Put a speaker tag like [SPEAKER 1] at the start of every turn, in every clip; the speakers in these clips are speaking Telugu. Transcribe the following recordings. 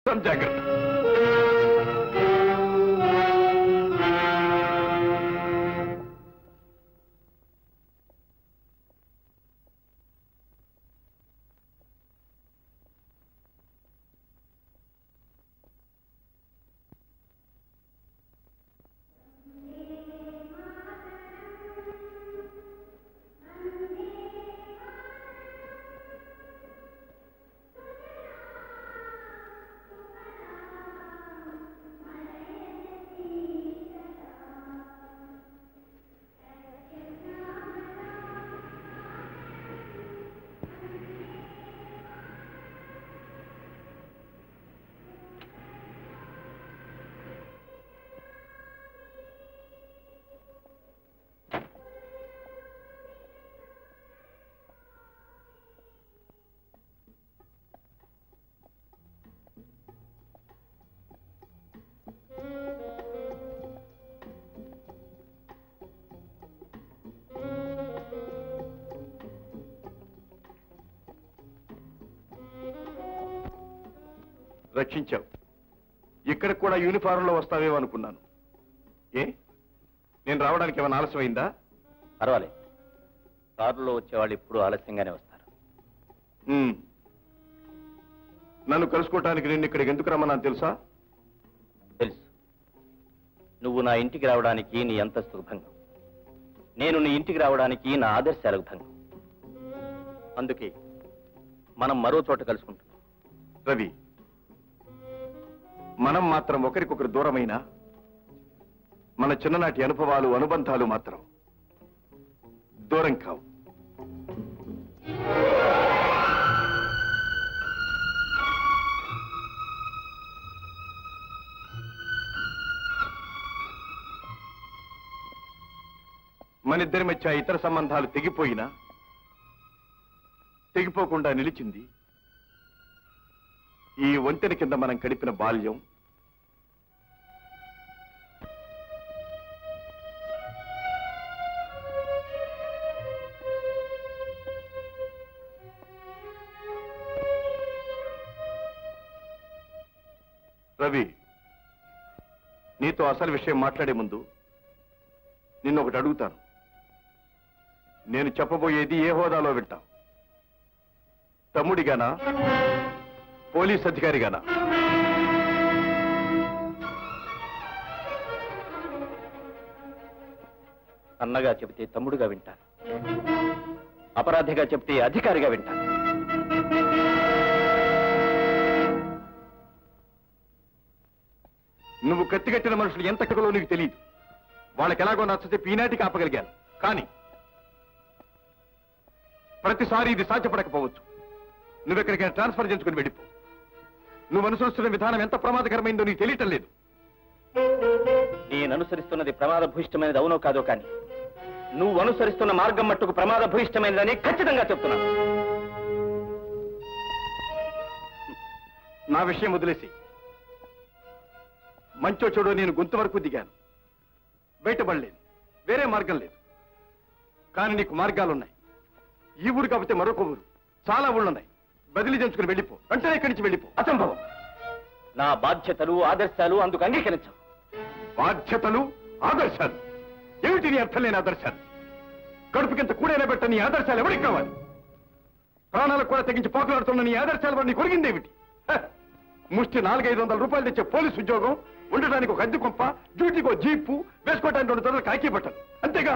[SPEAKER 1] సం జాగ్రత్త రక్షించావు ఇక్కడ కూడా యూనిఫారంలో వస్తావేమో అనుకున్నాను ఏ నేను రావడానికి ఏమైనా ఆలస్యమైందా
[SPEAKER 2] పర్వాలేదు కారులో వచ్చేవాళ్ళు ఇప్పుడు ఆలస్యంగానే వస్తారు
[SPEAKER 1] ఉమ్. నన్ను కలుసుకోవటానికి నేను ఇక్కడికి ఎందుకు రమ్మన్నాను తెలుసా
[SPEAKER 2] తెలుసు నువ్వు నా ఇంటికి రావడానికి నీ అంతస్తుకు భంగం నేను నీ ఇంటికి రావడానికి నా ఆదర్శాలకు భంగం అందుకే మనం మరో చోట కలుసుకుంటున్నాం
[SPEAKER 1] రవి మనం మాత్రం ఒకరికొకరు దూరమైన మన చిన్ననాటి అనుభవాలు అనుబంధాలు మాత్రం దూరం కావు మనిద్దరి మధ్య ఇతర సంబంధాలు తెగిపోయినా తెగిపోకుండా నిలిచింది ఈ ఒంటెని కింద మనం గడిపిన బాల్యం రవి నీతో అసలు విషయం మాట్లాడే ముందు నిన్ను ఒకటి అడుగుతాను నేను చెప్పబోయేది ఏ హోదాలో వింటావు తమ్ముడిగానా పోలీస్ అధికారిగానా
[SPEAKER 2] అన్నగా చెబితే తమ్ముడుగా వింటాను అపరాధిగా చెబితే అధికారిగా వింటాను
[SPEAKER 1] నువ్వు కత్తిగట్టిన మనుషులు ఎంత కగలో నీకు తెలియదు వాళ్ళకి ఎలాగో నచ్చచెప్పి ఈనాటికి ఆపగలిగాను కానీ ప్రతిసారి ఇది సాధ్యపడకపోవచ్చు నువ్వెక్కడికైనా ట్రాన్స్ఫర్ చేసుకుని వెళ్ళిపో నువ్వు అనుసరిస్తున్న విధానం ఎంత ప్రమాదకరమైందో నీకు తెలియటం లేదు
[SPEAKER 2] నేను అనుసరిస్తున్నది ప్రమాద భూయిష్టమైనది అవునో కాదో కానీ నువ్వు అనుసరిస్తున్న మార్గం మట్టుకు ప్రమాద భూయిష్టమైనదని ఖచ్చితంగా చెప్తున్నాను
[SPEAKER 1] నా విషయం వదిలేసి మంచో చెడో నేను గొంతు వరకు దిగాను బయటపడలేదు వేరే మార్గం లేదు కానీ నీకు మార్గాలున్నాయి ఈ ఊరు కాకపోతే మరొక ఊరు చాలా ఊళ్ళున్నాయి బదిలీ చేయించుకుని వెళ్ళిపో వెంటనే ఇక్కడి నుంచి వెళ్ళిపో అసంభవం
[SPEAKER 2] నా బాధ్యతలు ఆదర్శాలు అందుకు అంగీకరించవు
[SPEAKER 1] బాధ్యతలు ఆదర్శాలు ఏమిటి నీ అర్థం లేని ఆదర్శాలు కడుపుకింత కూడైన పెట్ట నీ ఆదర్శాలు ఎవరికి కావాలి ప్రాణాలకు కూడా తెగించి పోకలాడుతున్న నీ ఆదర్శాలు వాడిని కొరిగిందేమిటి హ! ముష్టి నాలుగైదు వందల రూపాయలు తెచ్చే పోలీస్ ఉద్యోగం ఉండటానికి ఒక అద్దె కొంప డ్యూటీకి ఒక జీపు వేసుకోవడానికి రెండు తొడలు కాకి బట్టలు అంతేగా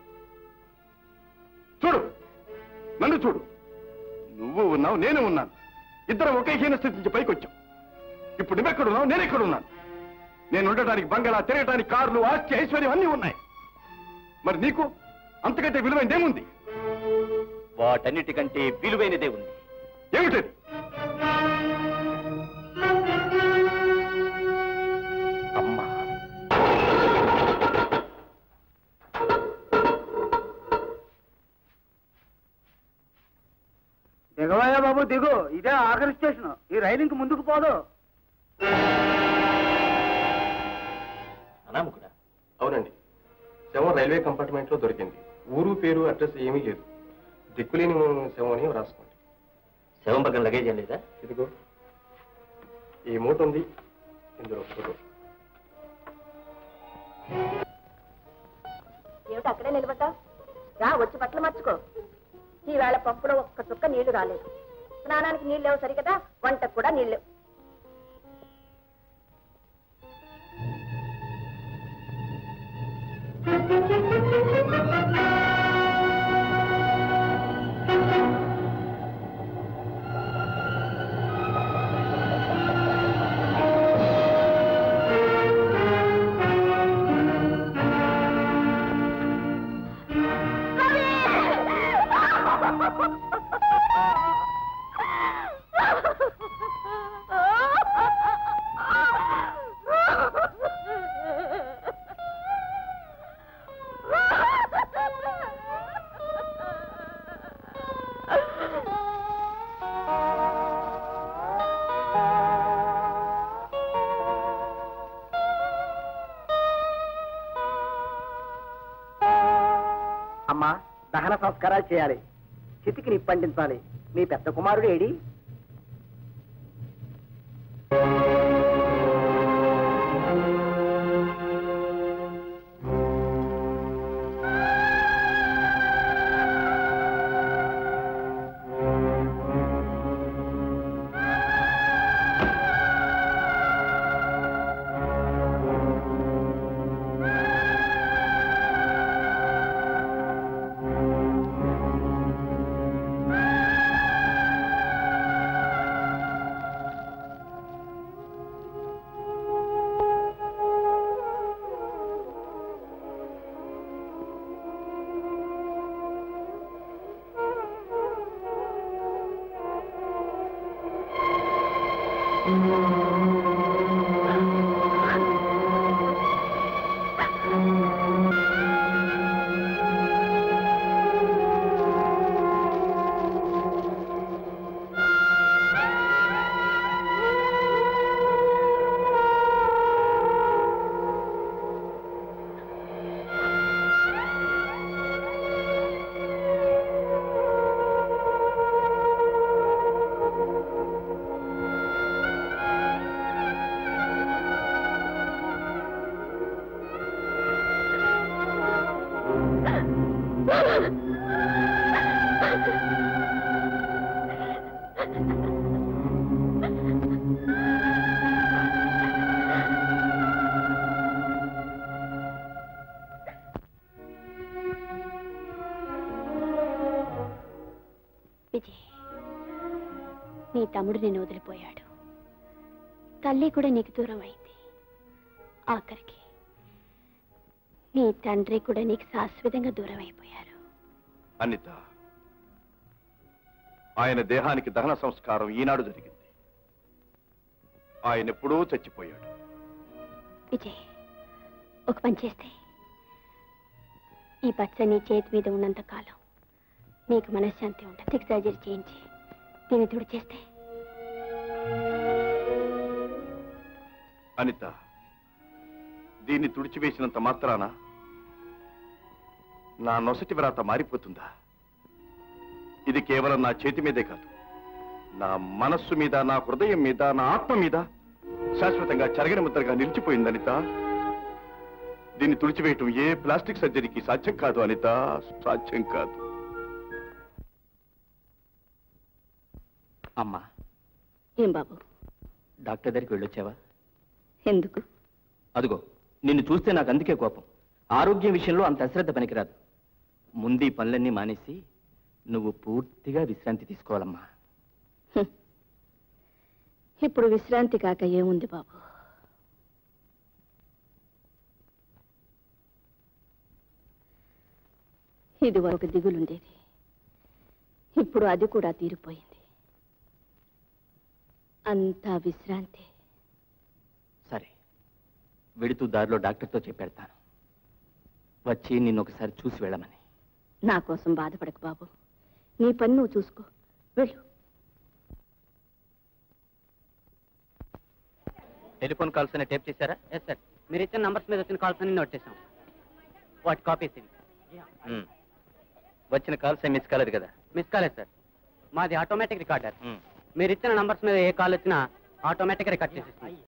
[SPEAKER 1] చూడు నన్ను చూడు నువ్వు ఉన్నావు నేను ఉన్నాను ఇద్దరం ఒకే హీన స్థితి నుంచి పైకి వచ్చాం ఇప్పుడు నువ్వెక్కడున్నావు నేను ఎక్కడున్నాను నేను ఉండటానికి బంగళా తిరగటానికి కార్లు ఆస్తి ఐశ్వర్యం అన్నీ ఉన్నాయి మరి నీకు అంతకంటే విలువైనదేముంది
[SPEAKER 2] వాటన్నిటికంటే విలువైనదే ఉంది
[SPEAKER 1] ఏమిటది
[SPEAKER 2] అమ్మ
[SPEAKER 3] దిగవయ్యా బాబు దిగు ఇదే ఆఖరి స్టేషన్ ఈ రైలు ఇంక ముందుకు పోదు
[SPEAKER 2] అనామకుడా
[SPEAKER 4] అవునండి శవం రైల్వే కంపార్ట్మెంట్ లో దొరికింది ఊరు పేరు అడ్రస్ ఏమీ లేదు దిక్కులేని శవం అని రాసుకోండి
[SPEAKER 2] శవం పక్కన లగేజ్ ఏం లేదా
[SPEAKER 4] ఇదిగో ఈ మూట ఉంది ఇందులో ఫోటో
[SPEAKER 5] ఏమిటి అక్కడే నిలబడ్డా రా వచ్చి బట్టలు మార్చుకో ఈవేళ పంపులో ఒక్క చుక్క నీళ్లు రాలేదు స్నానానికి నీళ్ళు లేవు సరికదా వంటకు కూడా నీళ్ళు లేవు
[SPEAKER 3] అమ్మా దహన సంస్కారాలు చేయాలి చితికి నిప్పండించాలి మీ పెద్ద కుమారుడు ఏడి
[SPEAKER 6] విజయ్ నీ తమ్ముడు నిన్ను వదిలిపోయాడు తల్లి కూడా నీకు దూరం అయింది ఆఖరికి నీ తండ్రి కూడా నీకు శాశ్వతంగా దూరం అయిపోయారు
[SPEAKER 1] అనిత ఆయన దేహానికి దహన సంస్కారం ఈనాడు జరిగింది ఆయన ఎప్పుడూ చచ్చిపోయాడు
[SPEAKER 6] విజయ్ ఒక పని చేస్తే ఈ పచ్చ నీ చేతి మీద ఉన్నంత కాలం నీకు మనశ్శాంతి ఉంటుంది సిక్స్ సర్జరీ చేయించి దీన్ని తుడి చేస్తే
[SPEAKER 1] అనిత దీన్ని తుడిచివేసినంత మాత్రాన నా నొసటి వ్రాత మారిపోతుందా ఇది కేవలం నా చేతి మీదే కాదు నా మనస్సు మీద నా హృదయం మీద నా ఆత్మ మీద శాశ్వతంగా చెరగని ముద్రగా నిలిచిపోయింది అనిత దీన్ని తుడిచివేయటం ఏ ప్లాస్టిక్ సర్జరీకి సాధ్యం కాదు అనిత సాధ్యం కాదు
[SPEAKER 2] అమ్మా
[SPEAKER 6] ఏం బాబు
[SPEAKER 2] డాక్టర్ దగ్గరికి వెళ్ళొచ్చావా
[SPEAKER 6] ఎందుకు
[SPEAKER 2] అదిగో నిన్ను చూస్తే నాకు అందుకే కోపం ఆరోగ్యం విషయంలో అంత అశ్రద్ధ పనికిరాదు ముందు ఈ పనులన్నీ మానేసి నువ్వు పూర్తిగా విశ్రాంతి తీసుకోవాలమ్మా
[SPEAKER 6] హ్మ్. ఇప్పుడు విశ్రాంతి కాక ఏముంది బాబు ఇది ఒక దిగులుండేది ఇప్పుడు అది కూడా తీరిపోయింది అంతా విశ్రాంతి
[SPEAKER 2] సరే వెడుతూ దారిలో డాక్టర్తో చెప్పెడతాను వచ్చి నిన్ను ఒకసారి చూసి వెళ్ళమని
[SPEAKER 6] నా కోసం బాధపడకు బాబు నీ పని నువ్వు చూసుకో వెళ్ళు
[SPEAKER 2] టెలిఫోన్ కాల్స్ అనే టేప్ చేశారా
[SPEAKER 3] ఎస్ సార్ మీరు ఇచ్చిన నంబర్స్ మీద వచ్చిన కాల్స్ అన్ని నోట్ చేసాం వాటి కాపీస్ ఇవి
[SPEAKER 2] మ్మ్. వచ్చిన కాల్స్ ఏం మిస్ కాలేదు కదా
[SPEAKER 3] మిస్ కాలేదు సార్ మాది ఆటోమేటిక్ రికార్డర్
[SPEAKER 2] మ్మ్.
[SPEAKER 3] మీరు ఇచ్చిన నంబర్స్ మీద ఏ కాల్ వచ్చినా ఆటోమేటిక్ రికార్డ్ చేసేస్తుంది